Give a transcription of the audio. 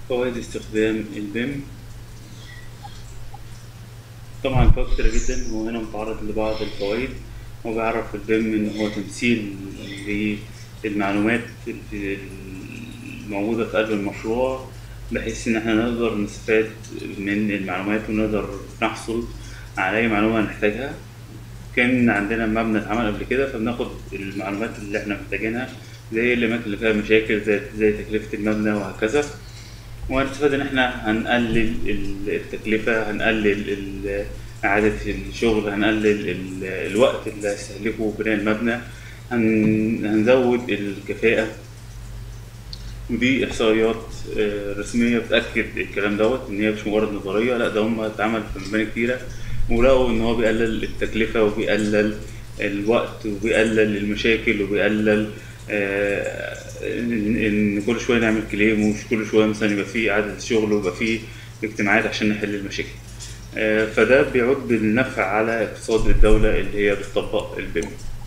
فوائد استخدام البيم طبعا فوائد كتيرة جدا هو هنا متعرض لبعض الفوائد هو بيعرف البيم إن هو تمثيل للمعلومات الموجودة في قلب المشروع بحيث إن احنا نقدر نستفاد من المعلومات ونقدر نحصل على أي معلومة هنحتاجها كان عندنا مبنى اتعمل قبل كده فبناخد المعلومات اللي احنا محتاجينها زي الأماكن اللي فيها مشاكل زي زي تكلفة المبنى وهكذا وهنستفاد إن احنا هنقلل ال- التكلفة هنقلل ال- إعادة الشغل هنقلل ال- الوقت اللي هيستهلكه بناء المبنى هن- هنزود الكفاءة ودي إحصائيات آه، رسمية بتأكد الكلام دوت إن هي مش مجرد نظرية لا ده هم اتعمل في مباني كتيرة ولقوا إن هو بيقلل التكلفة وبيقلل الوقت وبيقلل المشاكل وبيقلل آه، إن إن كل شوية نعمل كليم ومش كل شوية مثلا يبقى فيه إعادة شغل ويبقى فيه اجتماعات عشان نحل المشاكل آه، فده بيعود بالنفع على اقتصاد الدولة اللي هي بتطبق البيم